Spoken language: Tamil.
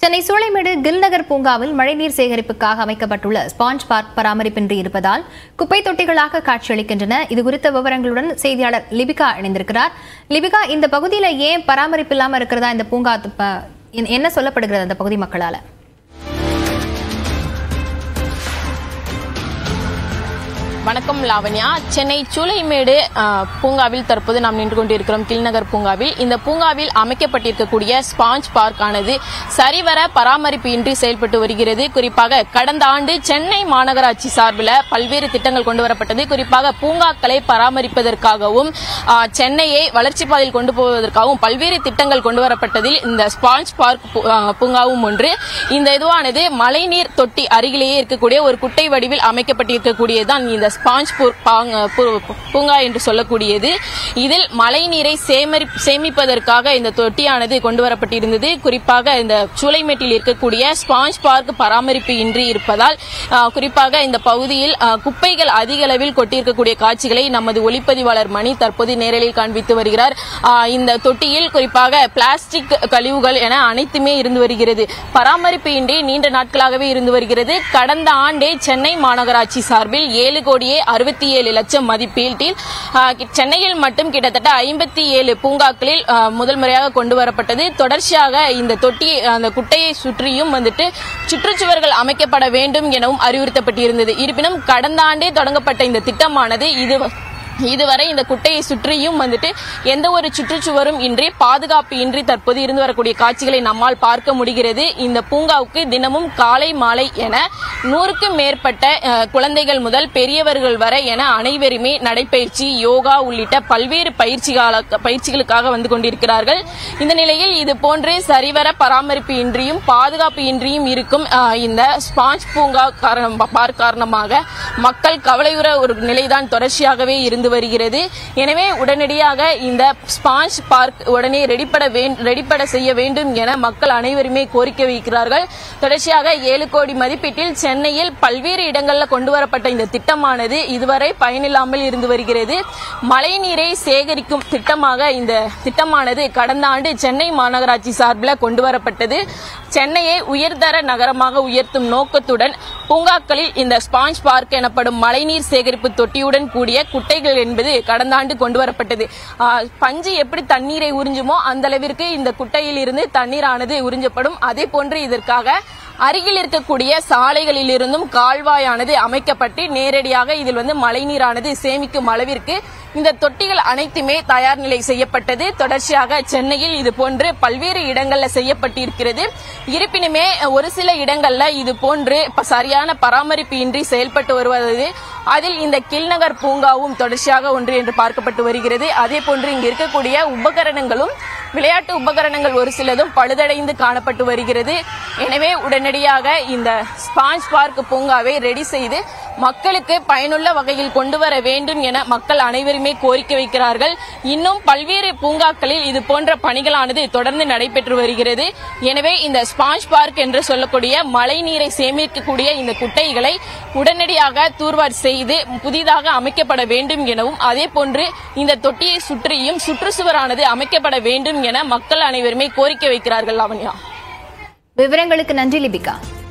சென்னை சூளைமேடு கில்நகர் பூங்காவில் மழைநீர் சேகரிப்புக்காக அமைக்கப்பட்டுள்ள ஸ்பாஞ்ச் பார்க் பராமரிப்பின்றி இருப்பதால் குப்பை தொட்டிகளாக காட்சியளிக்கின்றன இது குறித்த விவரங்களுடன் செய்தியாளர் லிபிகா இணைந்திருக்கிறார் லிபிகா இந்த பகுதியில் ஏன் பராமரிப்பு இல்லாமல் இருக்கிறதா இந்த பூங்கா ப- என்ன சொல்லப்படுகிறது அந்த பகுதி மக்களால வணக்கம் லாவண்யா சென்னை சூளைமேடு ஆ, பூங்காவில் தற்போது நாம் நின்று கொண்டிருக்கிறோம் கிள்நகர் பூங்காவில் இந்த பூங்காவில் அமைக்கப்பட்டிருக்கக்கூடிய ஸ்பாஞ்ச் பார்க் ஆனது சரிவர பராமரிப்பு இன்றி செயல்பட்டு வருகிறது குறிப்பாக கடந்த ஆண்டு சென்னை மாநகராட்சி சார்பில் பல்வேறு திட்டங்கள் கொண்டு வரப்பட்டது குறிப்பாக பூங்காக்களை பராமரிப்பதற்காகவும் ஆ, சென்னையை வளர்ச்சி பாதையில் கொண்டு போவதற்காகவும் பல்வேறு திட்டங்கள் கொண்டு வரப்பட்டதில் இந்த ஸ்பாஞ்ச் பார்க் பூ- ஆ, பூங்காவும் ஒன்று இந்த இதுவானது மழைநீர் தொட்டி அருகிலேயே இருக்கக்கூடிய ஒரு குட்டை வடிவில் அமைக்கப்பட்டிருக்கக்கூடியதுதான் இந்த ஸ்பாஞ்ச் பூ- பாங்க- பூ- பூங்கா என்று சொல்லக்கூடியது இதில் மழைநீரை சேமரி சேமிப்பதற்காக இந்த தொட்டியானது கொண்டு வரப்பட்டிருந்தது குறிப்பாக இந்த சூளைமேட்டில் இருக்கக்கூடிய ஸ்பாஞ்ச் பார்க் பராமரிப்பு இன்றி இருப்பதால் ஆ, குறிப்பாக இந்த பகுதியில் ஆ, குப்பைகள் அதிக அளவில் கொட்டியிருக்கக்கூடிய காட்சிகளை நமது ஒளிப்பதிவாளர் மணி தற்போது நேரலில் காண்பித்து வருகிறார் ஆ, இந்த தொட்டியில் குறிப்பாக பிளாஸ்டிக் கழிவுகள் என அனைத்துமே இருந்து வருகிறது பராமரிப்பு இன்றி நீண்ட நாட்களாகவே இருந்து வருகிறது கடந்த ஆண்டே சென்னை மாநகராட்சி சார்பில் ஏழு கோடியே அறுபத்தி ஏழு லட்சம் மதிப்பீட்டில் ஆ, கி- சென்னையில் மட்டும் கிட்டத்தட்ட ஐம்பத்தி ஏழு பூங்காக்களில் ஆ, முதல் முறையாக கொண்டு வரப்பட்டது தொடர்ச்சியாக இந்த தொட்டி அந்த குட்டையை சுற்றியும் வந்துட்டு சுற்றுச்சுவர்கள் அமைக்கப்பட வேண்டும் எனவும் அறிவுறுத்தப்பட்டிருந்தது இருப்பினும் கடந்த ஆண்டே தொடங்கப்பட்ட இந்த திட்டமானது இது இதுவரை இந்த குட்டையை சுற்றியும் வந்துட்டு எந்த ஒரு சுற்றுச்சுவரும் இன்றி பாதுகாப்பு இன்றி தற்போது இருந்து வரக்கூடிய காட்சிகளை நம்மால் பார்க்க முடிகிறது இந்த பூங்காவுக்கு தினமும் காலை மாலை என நூறுக்கும் மேற்பட்ட அஹ், குழந்தைகள் முதல் பெரியவர்கள் வரை என அனைவருமே நடைப்பயிற்சி யோகா உள்ளிட்ட பல்வேறு பயிற்சிகால பயிற்சிகளுக்காக வந்து கொண்டிருக்கிறார்கள் இந்த நிலையில் இது போன்று சரிவர பராமரிப்பு இன்றியும் பாதுகாப்பு இன்றியும் இருக்கும் அஹ், இந்த ஸ்பாஞ்ச் பூங்கா காரணம் பார்க் காரணமாக மக்கள் கவலையுற ஒரு நிலைதான் தொடர்ச்சியாகவே இருந்து வருகிறது எனவே உடனடியாக இந்த ஸ்பாஞ்ச் பார்க் உடனே ரெடிப்பட வேண்- ரெடிப்பட செய்ய வேண்டும் என மக்கள் அனைவருமே கோரிக்கை வைக்கிறார்கள் தொடர்ச்சியாக ஏழு கோடி மதிப்பீட்டில் சென்னையில் பல்வேறு இடங்களில் கொண்டு வரப்பட்ட இந்த திட்டமானது இதுவரை பயனில்லாமல் இருந்து வருகிறது மழைநீரை சேகரிக்கும் திட்டமாக இந்த திட்டமானது கடந்த ஆண்டு சென்னை மாநகராட்சி சார்பில் கொண்டு வரப்பட்டது சென்னையை உயர்தர நகரமாக உயர்த்தும் நோக்கத்துடன் பூங்காக்களில் இந்த ஸ்பாஞ்ச் பார்க் எனப்படும் மழைநீர் சேகரிப்பு தொட்டியுடன் கூடிய குட்டைகள் என்பது கடந்த ஆண்டு கொண்டு வரப்பட்டது ஆ, பஞ்சு எப்படி தண்ணீரை உறிஞ்சுமோ அந்த அளவிற்கு இந்த குட்டையில் இருந்து தண்ணீரானது உறிஞ்சப்படும் அதே போன்று இதற்காக அருகில் இருக்கக்கூடிய சாலைகளில் இருந்தும் கால்வாயானது அமைக்கப்பட்டு நேரடியாக இதில் வந்து மழைநீரானது சேமிக்கும் அளவிற்கு இந்த தொட்டிகள் அனைத்துமே தயார் நிலை செய்யப்பட்டது தொடர்ச்சியாக சென்னையில் இது போன்று பல்வேறு இடங்கள்ல செய்யப்பட்டிருக்கிறது இருப்பினுமே ஒரு சில இடங்கள்ல இது போன்று ப- சரியான பராமரிப்பு இன்றி செயல்பட்டு வருவது அதில் இந்த கிள்நகர் பூங்காவும் தொடர்ச்சியாக ஒன்று என்று பார்க்கப்பட்டு வருகிறது அதே போன்று இங்கு இருக்கக்கூடிய உபகரணங்களும் விளையாட்டு உபகரணங்கள் ஒரு சிலதும் பழுதடைந்து காணப்பட்டு வருகிறது எனவே உடனடியாக இந்த ஸ்பாஞ்ச் பார்க் பூங்காவை ரெடி செய்து மக்களுக்கு பயனுள்ள வகையில் கொண்டு வர வேண்டும் என மக்கள் அனைவருமே கோரிக்கை வைக்கிறார்கள் இன்னும் பல்வேறு பூங்காக்களில் இது போன்ற பணிகளானது தொடர்ந்து நடைபெற்று வருகிறது எனவே இந்த ஸ்பாஞ்ச் பார்க் என்று சொல்லக்கூடிய மழை நீரை சேமிக்கக்கூடிய இந்த குட்டைகளை உடனடியாக தூர்வார் செய்து புதிதாக அமைக்கப்பட வேண்டும் எனவும் அதே போன்று இந்த தொட்டியை சுற்றியும் சுற்றுச்சுவரானது அமைக்கப்பட வேண்டும் என மக்கள் அனைவருமே கோரிக்கை வைக்கிறார்கள் லாவண்யா விவரங்களுக்கு நன்றி லிபிகா